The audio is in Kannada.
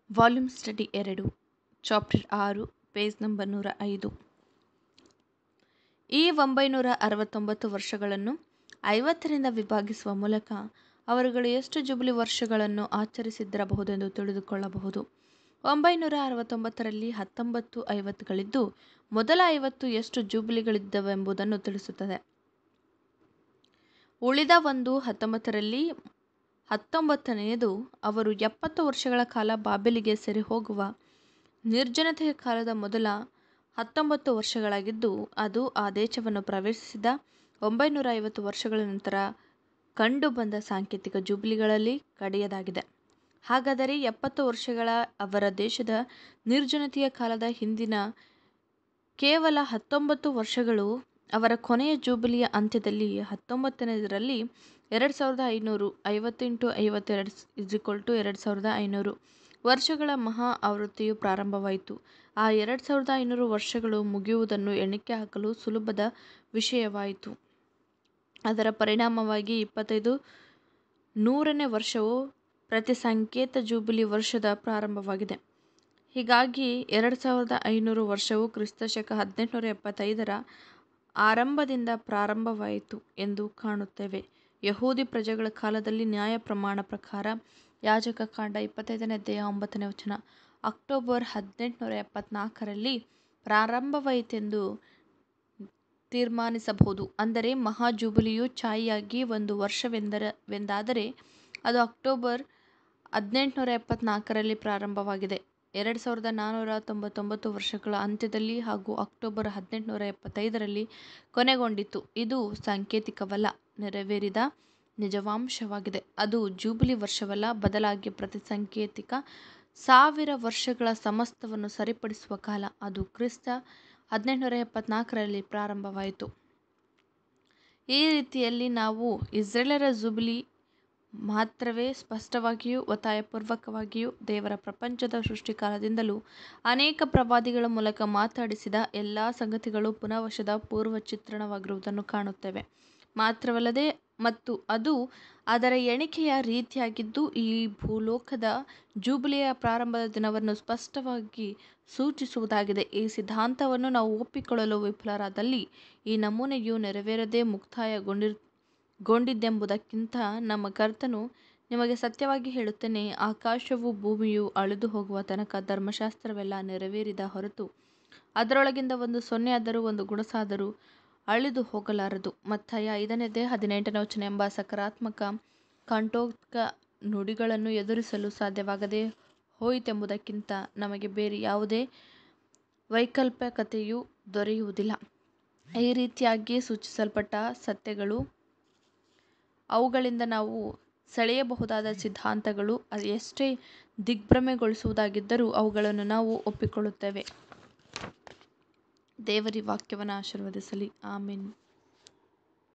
ವಾಲ್ಯೂಮ್ ಸ್ಟಡಿ ಎರಡು ಚಾಪ್ಟರ್ ಆರು ಪೇಜ್ ನಂಬರ್ ನೂರ ಐದು ಈ ಒಂಬೈನೂರ ಅರವತ್ತೊಂಬತ್ತು ವರ್ಷಗಳನ್ನು ಐವತ್ತರಿಂದ ವಿಭಾಗಿಸುವ ಮೂಲಕ ಅವರುಗಳು ಎಷ್ಟು ಜುಬಿಲಿ ವರ್ಷಗಳನ್ನು ಆಚರಿಸಿದ್ದಿರಬಹುದೆಂದು ತಿಳಿದುಕೊಳ್ಳಬಹುದು ಒಂಬೈನೂರ ಅರವತ್ತೊಂಬತ್ತರಲ್ಲಿ ಹತ್ತೊಂಬತ್ತು ಐವತ್ತುಗಳಿದ್ದು ಮೊದಲ ಐವತ್ತು ಎಷ್ಟು ಜೂಬಿಲಿಗಳಿದ್ದವೆಂಬುದನ್ನು ತಿಳಿಸುತ್ತದೆ ಉಳಿದ ಒಂದು ಹತ್ತೊಂಬತ್ತರಲ್ಲಿ ಹತ್ತೊಂಬತ್ತನೆಯದು ಅವರು ಎಪ್ಪತ್ತು ವರ್ಷಗಳ ಕಾಲ ಬಾಬೆಲಿಗೆ ಸೆರೆ ಹೋಗುವ ನಿರ್ಜನತೆಯ ಕಾಲದ ಮೊದಲ ಹತ್ತೊಂಬತ್ತು ವರ್ಷಗಳಾಗಿದ್ದು ಅದು ಆ ದೇಶವನ್ನು ಪ್ರವೇಶಿಸಿದ ಒಂಬೈನೂರ ಐವತ್ತು ವರ್ಷಗಳ ನಂತರ ಕಂಡುಬಂದ ಸಾಂಕೇತಿಕ ಜೂಬಿಲಿಗಳಲ್ಲಿ ಕಡೆಯದಾಗಿದೆ ಹಾಗಾದರೆ ಎಪ್ಪತ್ತು ವರ್ಷಗಳ ಅವರ ದೇಶದ ನಿರ್ಜನತೆಯ ಕಾಲದ ಹಿಂದಿನ ಕೇವಲ ಹತ್ತೊಂಬತ್ತು ವರ್ಷಗಳು ಅವರ ಕೊನೆಯ ಜೂಬಿಲಿಯ ಅಂತ್ಯದಲ್ಲಿ ಹತ್ತೊಂಬತ್ತನೇದರಲ್ಲಿ ಎರಡು ಸಾವಿರದ ಐನೂರು ಐವತ್ತು ಇಂಟು ಐವತ್ತೆರಡು ಇಸ್ ಟು ಎರಡು ಸಾವಿರದ ಐನೂರು ವರ್ಷಗಳ ಮಹಾ ಆವೃತ್ತಿಯು ಪ್ರಾರಂಭವಾಯಿತು ಆ ಎರಡು ಸಾವಿರದ ಐನೂರು ವರ್ಷಗಳು ಮುಗಿಯುವುದನ್ನು ಎಣಿಕೆ ಹಾಕಲು ಸುಲಭದ ವಿಷಯವಾಯಿತು ಅದರ ಪರಿಣಾಮವಾಗಿ ಇಪ್ಪತ್ತೈದು ನೂರನೇ ವರ್ಷವು ಪ್ರತಿ ಸಂಕೇತ ಜೂಬಿಲಿ ವರ್ಷದ ಪ್ರಾರಂಭವಾಗಿದೆ ಹೀಗಾಗಿ ಎರಡು ಸಾವಿರದ ಐನೂರು ವರ್ಷವು ಕ್ರಿಸ್ತಶಕ ಹದಿನೆಂಟುನೂರ ಎಪ್ಪತ್ತೈದರ ಆರಂಭದಿಂದ ಪ್ರಾರಂಭವಾಯಿತು ಎಂದು ಕಾಣುತ್ತೇವೆ ಯಹೂದಿ ಪ್ರಜೆಗಳ ಕಾಲದಲ್ಲಿ ನ್ಯಾಯ ಪ್ರಮಾಣ ಪ್ರಕಾರ ಯಾಜಕ ಕಾಂಡ ಇಪ್ಪತ್ತೈದನೇ ಅಧ್ಯಾಯ ಒಂಬತ್ತನೇ ವಚನ ಅಕ್ಟೋಬರ್ ಹದಿನೆಂಟುನೂರ ಎಪ್ಪತ್ನಾಲ್ಕರಲ್ಲಿ ಪ್ರಾರಂಭವಾಯಿತೆಂದು ತೀರ್ಮಾನಿಸಬಹುದು ಅಂದರೆ ಮಹಾ ಜೂಬಿಲಿಯು ಛಾಯಿಯಾಗಿ ಒಂದು ವರ್ಷವೆಂದರವೆಂದಾದರೆ ಅದು ಅಕ್ಟೋಬರ್ ಹದಿನೆಂಟುನೂರ ಎಪ್ಪತ್ನಾಲ್ಕರಲ್ಲಿ ಪ್ರಾರಂಭವಾಗಿದೆ ಎರಡು ಸಾವಿರದ ನಾನ್ನೂರ ತೊಂಬತ್ತೊಂಬತ್ತು ವರ್ಷಗಳ ಅಂತ್ಯದಲ್ಲಿ ಹಾಗೂ ಅಕ್ಟೋಬರ್ ಹದಿನೆಂಟುನೂರ ಎಪ್ಪತ್ತೈದರಲ್ಲಿ ಕೊನೆಗೊಂಡಿತು ಇದು ಸಾಂಕೇತಿಕವಲ್ಲ ನೆರವೇರಿದ ನಿಜವಾಂಶವಾಗಿದೆ ಅದು ಜೂಬಿಲಿ ವರ್ಷವಲ್ಲ ಬದಲಾಗಿ ಪ್ರತಿ ಸಾಂಕೇತಿಕ ಸಾವಿರ ವರ್ಷಗಳ ಸಮಸ್ತವನ್ನು ಸರಿಪಡಿಸುವ ಕಾಲ ಅದು ಕ್ರಿಸ್ತ ಹದಿನೆಂಟುನೂರ ಎಪ್ಪತ್ನಾಲ್ಕರಲ್ಲಿ ಪ್ರಾರಂಭವಾಯಿತು ಈ ರೀತಿಯಲ್ಲಿ ನಾವು ಇಸ್ರೇಲರ ಜೂಬಿಲಿ ಮಾತ್ರವೇ ಸ್ಪಷ್ಟವಾಗಿಯೂ ಒತ್ತಾಯಪೂರ್ವಕವಾಗಿಯೂ ದೇವರ ಪ್ರಪಂಚದ ಸೃಷ್ಟಿಕಾಲದಿಂದಲೂ ಅನೇಕ ಪ್ರವಾದಿಗಳ ಮೂಲಕ ಮಾತಾಡಿಸಿದ ಎಲ್ಲ ಸಂಗತಿಗಳು ಪುನಃವಶದ ಪೂರ್ವ ಚಿತ್ರಣವಾಗಿರುವುದನ್ನು ಕಾಣುತ್ತೇವೆ ಮಾತ್ರವಲ್ಲದೆ ಮತ್ತು ಅದು ಅದರ ಎಣಿಕೆಯ ರೀತಿಯಾಗಿದ್ದು ಈ ಭೂಲೋಕದ ಜೂಬಿಲಿಯ ಪ್ರಾರಂಭದ ದಿನವನ್ನು ಸ್ಪಷ್ಟವಾಗಿ ಸೂಚಿಸುವುದಾಗಿದೆ ಈ ಸಿದ್ಧಾಂತವನ್ನು ನಾವು ಒಪ್ಪಿಕೊಳ್ಳಲು ವಿಫಲರಾದಲ್ಲಿ ಈ ನಮೂನೆಯು ನೆರವೇರದೆ ಮುಕ್ತಾಯಗೊಂಡಿರ್ ಗೊಂಡಿದ್ದೆಂಬುದಕ್ಕಿಂತ ನಮ್ಮ ಕರ್ತನು ನಿಮಗೆ ಸತ್ಯವಾಗಿ ಹೇಳುತ್ತೇನೆ ಆಕಾಶವು ಭೂಮಿಯು ಅಳಿದು ಹೋಗುವ ತನಕ ಧರ್ಮಶಾಸ್ತ್ರವೆಲ್ಲ ನೆರವೇರಿದ ಹೊರತು ಅದರೊಳಗಿಂದ ಒಂದು ಸೊನ್ನೆಯಾದರೂ ಒಂದು ಗುಣಸಾದರೂ ಅಳಿದು ಹೋಗಲಾರದು ಮತ್ತಾಯ ಐದನೇದೇ ಹದಿನೆಂಟನೇ ವಚನ ಎಂಬ ಸಕಾರಾತ್ಮಕ ಕಂಠೋಕ್ತ ನುಡಿಗಳನ್ನು ಎದುರಿಸಲು ಸಾಧ್ಯವಾಗದೆ ಹೋಯಿತೆಂಬುದಕ್ಕಿಂತ ನಮಗೆ ಬೇರೆ ಯಾವುದೇ ವೈಕಲ್ಪಿಕತೆಯೂ ದೊರೆಯುವುದಿಲ್ಲ ಈ ರೀತಿಯಾಗಿ ಸೂಚಿಸಲ್ಪಟ್ಟ ಸತ್ಯಗಳು ಅವುಗಳಿಂದ ನಾವು ಸೆಳೆಯಬಹುದಾದ ಸಿದ್ಧಾಂತಗಳು ಎಷ್ಟೇ ದಿಗ್ಭ್ರಮೆಗೊಳಿಸುವುದಾಗಿದ್ದರೂ ಅವುಗಳನ್ನು ನಾವು ಒಪ್ಪಿಕೊಳ್ಳುತ್ತೇವೆ ದೇವರಿ ವಾಕ್ಯವನ್ನು ಆಶೀರ್ವದಿಸಲಿ ಆಮೇನ್